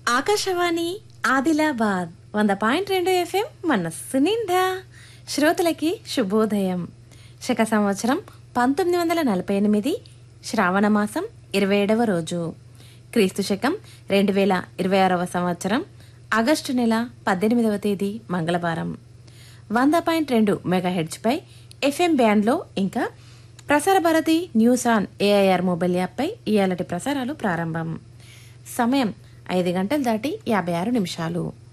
ఆకాశవాణి ఆదిలాబాద్ వంద పాయింట్ రెండు ఎఫ్ఎం మనస్సు నిండా శ్రోతలకి శుభోదయం శక సంవత్సరం పంతొమ్మిది వందల నలభై ఎనిమిది శ్రావణ మాసం ఇరవై ఏడవ రోజు క్రీస్తు శకం రెండు వేల ఇరవై ఆరవ సంవత్సరం ఆగస్టు నెల పద్దెనిమిదవ తేదీ మంగళవారం వంద పాయింట్ రెండు మెగాహెడ్జ్పై ఎఫ్ఎం బ్యాండ్లో ఇంకా Prasar Bharati news on AIR mobile యాప్పై ఇయాలటి ప్రసారాలు ప్రారంభం సమయం ఐదు గంటలు దాటి యాభై ఆరు నిమిషాలు